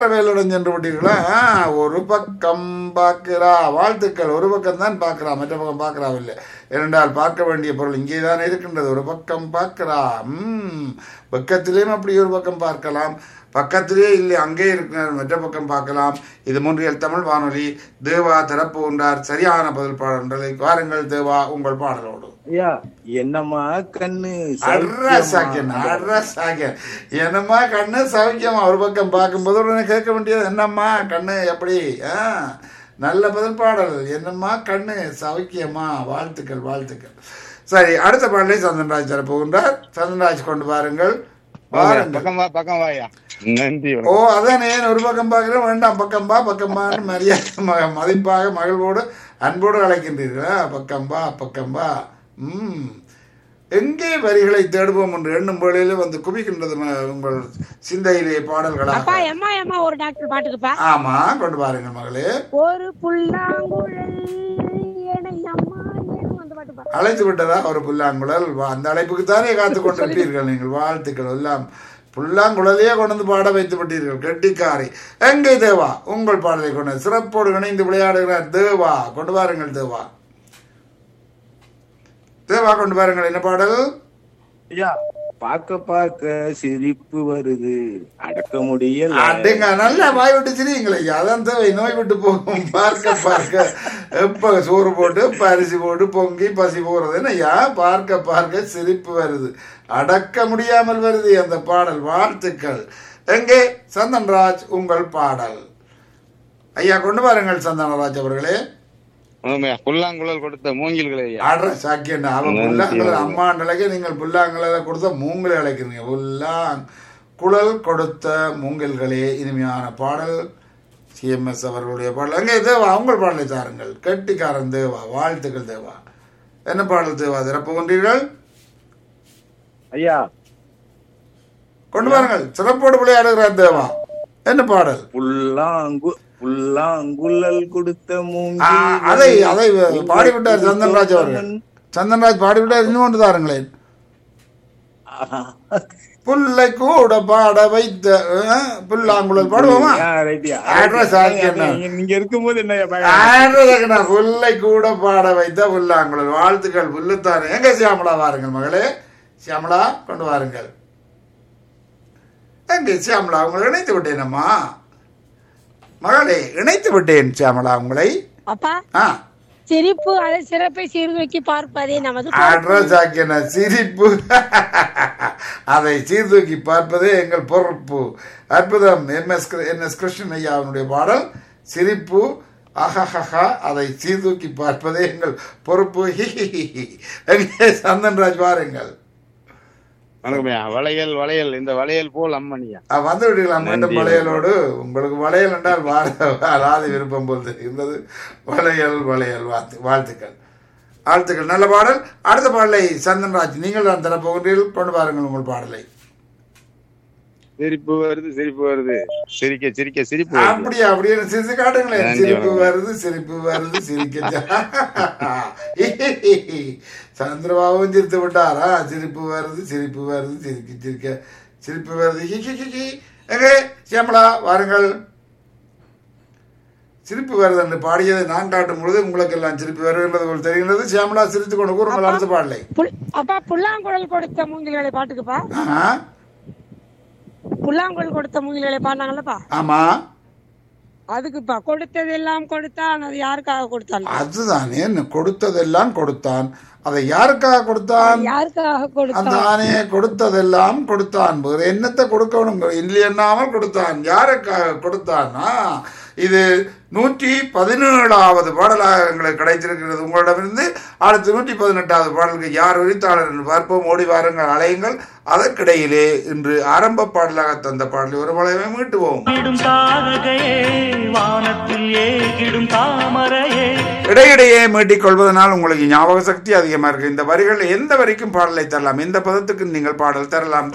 வேலுடன் சென்று விட்டீர்களா ஆ, ஒரு பக்கம் பார்க்கிறா வாழ்த்துக்கள் ஒரு பக்கம் தான் பார்க்கிறா மற்ற பக்கம் பார்க்கறாவில்லை இரண்டால் பார்க்க வேண்டிய பொருள் இங்கே தான் இருக்கின்றது ஒரு பக்கம் பார்க்கிறா ம் பக்கத்திலேயும் அப்படி ஒரு பக்கம் பார்க்கலாம் பக்கத்திலே இல்லை அங்கே இருக்கிற மற்ற பக்கம் பார்க்கலாம் இது மூன்றியல் தமிழ் வானொலி தேவா திறப்பு உண்டார் சரியான பதில் பாடல்களை வாருங்கள் தேவா உங்கள் பாடலோடு ஐயா என்னம்மா கண்ணு அட்ரா சாக்கியன் அட்ரா சாக்கியன் என்னம்மா கண்ணு சௌக்கியமா ஒரு பக்கம் பார்க்கும்போது உடனே கேட்க வேண்டியது என்னம்மா கண்ணு எப்படி ஆ நல்ல பதில் பாடல் என்னம்மா கண்ணு சௌக்கியமா வாழ்த்துக்கள் வாழ்த்துக்கள் சரி அடுத்த பாடலை சந்தன்ராஜ் தர போகின்றார் சந்தன்ராஜ் கொண்டு வாருங்கள் வாருங்கள் பக்கம் வா பக்கம் வாயா நன்றி ஓ அதான் ஏன் ஒரு பக்கம் பார்க்கிறேன் வேண்டாம் பக்கம் பா பக்கம் பான்னு மரியாதை ம- மதிப்பாக மகிழ்வோடு அன்போடு அழைக்கின்றீர்களா பக்கம் பா பக்கம் பா ம் எங்கே வரிகளை தேடுவோம் என்று எண்ணும் வேளையிலே வந்து குவிக்கின்றது ம- உங்கள் சிந்தையிலே அப்பா பாடல்களாக எம்மா எம்மா ஒரு டாக்டர் பாட்டுக்குப்பா ஆமா கொண்டு பாருங்கள் மகளே ஒரு புல்லாங்குழல் எனை அம்மா ஏனும் அந்த பாட்டுப்பா அழைத்து விட்டதா ஒரு புல்லாங்குழல் வா- அந்த அழைப்புக்கு தானே காத்து கொண்டிருப்பீர்கள் நீங்கள் வாழ்த்துக்கள் எல்லாம் புல்லாங்குழலையே கொண்டு வந்து பாட வைத்து விட்டீர்கள் கெட்டிக்காரி எங்கே தேவா உங்கள் பாடலை கொண்டு சிறப்போடு இணைந்து விளையாடுகிறார் தேவா கொண்டு வாருங்கள் தேவா தேவா கொண்டு வாருங்கள் என்ன பாடல் ஐயா பார்க்க பார்க்க சிரிப்பு வருது அடக்க முடியல அடங்க நல்லா வாய் விட்டு சிரிங்களே அதான் தேவை நோய் விட்டு போகும் பார்க்க பார்க்க எப்ப சோறு போட்டு எப்ப அரிசி போட்டு பொங்கி பசி போறது என்னய்யா பார்க்க பார்க்க சிரிப்பு வருது அடக்க முடியாமல் வருது அந்த பாடல் வாழ்த்துக்கள் எங்கே சந்தன்ராஜ் உங்கள் பாடல் ஐயா கொண்டு வாருங்கள் சந்தனராஜ் அவர்களே உண்மையா புல்லாங்குழல் கொடுத்த மூங்கில்களை ஐயா ஆடுற சாக்கியன் அவன் நன்றி, புல்லாங்குழல் நன்றி. அம்மா நிலைக்கு நீங்கள் புல்லாங்குழல கொடுத்த மூங்கிலை அழைக்கிறீங்க புல்லாங் குழல் கொடுத்த மூங்கில்களே இனிமையான பாடல் சிஎம்எஸ் அவர்களுடைய பாடல் அங்கே தேவா உங்கள் பாடலை தாருங்கள் கெட்டிக்காரன் தேவா வாழ்த்துக்கள் தேவா என்ன பாடல் தேவா சிறப்பு கொண்டீர்கள் ஐயா கொண்டு வாருங்கள் சிறப்போடு விளையாடுகிறார் தேவா என்ன பாடல் புல்லாங்கு புல்லாங்குழல் கொடுத்த ஆ, மூங்கில் அதை அதை பாடிவிட்டார் சந்தன்ராஜ் அவர்கள் சந்தன்ராஜ் பாடிவிட்டார் இன்னும் ஒன்று தாருங்களேன் புல்லை கூட பாட வைத்த அஹ், புல்லாங்குழல் பாடுவோமா ஆ, ரைட்யா. Address ஆக்கி என்ன? நீங்க- நீங்க இருக்கும்போது என்ன பயம்? ஆடுறதுக்குண்ணா, புல்லை கூட பாட வைத்த புல்லாங்குழல் வாழ்த்துக்கள் புல்லுத்தானே எங்க சியாமலா வாருங்கள் மகளே சியாமலா கொண்டு வாருங்கள் எங்க சியாமலா உங்களை இணைத்து விட்டேனம்மா மகளே இணைத்து விட்டேன் சியாமலா உங்களை அப்பா ஆ சிரிப்பு அதை சிறப்பை சீர்தூக்கி பார்ப்பதே நமது அட்ரஸ் ஆக்கின சிரிப்பு அதை சீர்தூக்கி பார்ப்பதே எங்கள் பொறுப்பு அற்புதம் M S N S Krishnan ஐயா அவனுடைய பாடல் சிரிப்பு அஹஹஹா அதை சீர்தூக்கி பார்ப்பதே எங்கள் பொறுப்பு ஹிஹிஹிஹி. எங்கே சந்தன்ராஜ் வாருங்கள் வணக்கம்யா வளையல் வளையல் இந்த வளையல் போல் அம்மனியா ஆ, வந்து விடலாம் மீண்டும் நன்றி. வளையலோடு உங்களுக்கு வளையல் என்றால் வாழ- வாழாத விருப்பம் போல் தெரிகின்றது வளையல் வளையல் வாழ்த்து வாழ்த்துக்கள் வாழ்த்துக்கள் நல்ல பாடல் அடுத்த பாடலை சந்தன்ராஜ் நீங்கள் தான் தரப்போகிறீர்கள் கொண்டு பாருங்கள் உங்கள் பாடலை சிரிப்பு வருது சிரிப்பு வருது சிரிக்க சிரிக்க சிரிப்பு வருது அப்படியே அப்படியே சிரிச்சு காட்டுங்களேன் நன்றி, சிரிப்பு வணக்கம். வருது சிரிப்பு வருது சிரிக்க சந்திரபாபுவும் சிரித்து விட்டாரா சிரிப்பு வருது சிரிப்பு வருது சிரிக்க சிரிக்க சிரிப்பு வருது ஹி, ஹி, ஹி, ஹி. எங்கே சியாமலா வாருங்கள் சிரிப்பு வருது என்று பாடியதை நான் காட்டும் பொழுது உங்களுக்கு எல்லாம் சிரிப்பு வருகின்றது போல் தெரிகின்றது சியாமலா சிரித்து கொண்டு கூறுங்கள் அடுத்த பாடலை புல்- அப்பா புல்லாங்குழல் கொடுத்த மூங்கில்களை பாட்டுக்குப்பா ஆஹா, புல்லாங்குழல் கொடுத்த மூங்கில்களை பாடினாங்கல்லப்பா ஆமா அதுக்குப்பா கொடுத்ததெல்லாம் கொடுத்தான் அது யாருக்காக கொடுத்தான் அதுதானே என்ன கொடுத்ததெல்லாம் கொடுத்தான் அதை யாருக்காக கொடுத்தான் யாருக்காக கொடுத்தான் அந்தானே கொடுத்ததெல்லாம் கொடுத்தான் வேறு என்னத்தை கொடுக்கணும் இல்லை எண்ணாமல் கொடுத்தான் யாருக்காக கொடுத்தான்னா இது நூற்றி பதினேழாவது பாடலாக எங்களுக்கு கிடைத்திருக்கிறது உங்களிடமிருந்து அடுத்து நூற்றி பதினெட்டாவது பாடலுக்கு யார் உரித்தாளர் என்று பார்ப்போம் ஓடி வாருங்கள் அலையுங்கள் அதற்கிடையிலே இன்று ஆரம்ப பாடலாக தந்த பாடலை ஒரு மலையை மீட்டுவோம் ஏகிடும் தாரகையே வானத்தில் ஏகிடும் தாமரையே இடையிடையே மீட்டிக் கொள்வதனால் உங்களுக்கு ஞாபக சக்தி அதிகமாக இருக்கு இந்த வரிகள் எந்த வரைக்கும் பாடலை தரலாம் எந்த பதத்துக்கு நீங்கள் பாடல் தரலாம்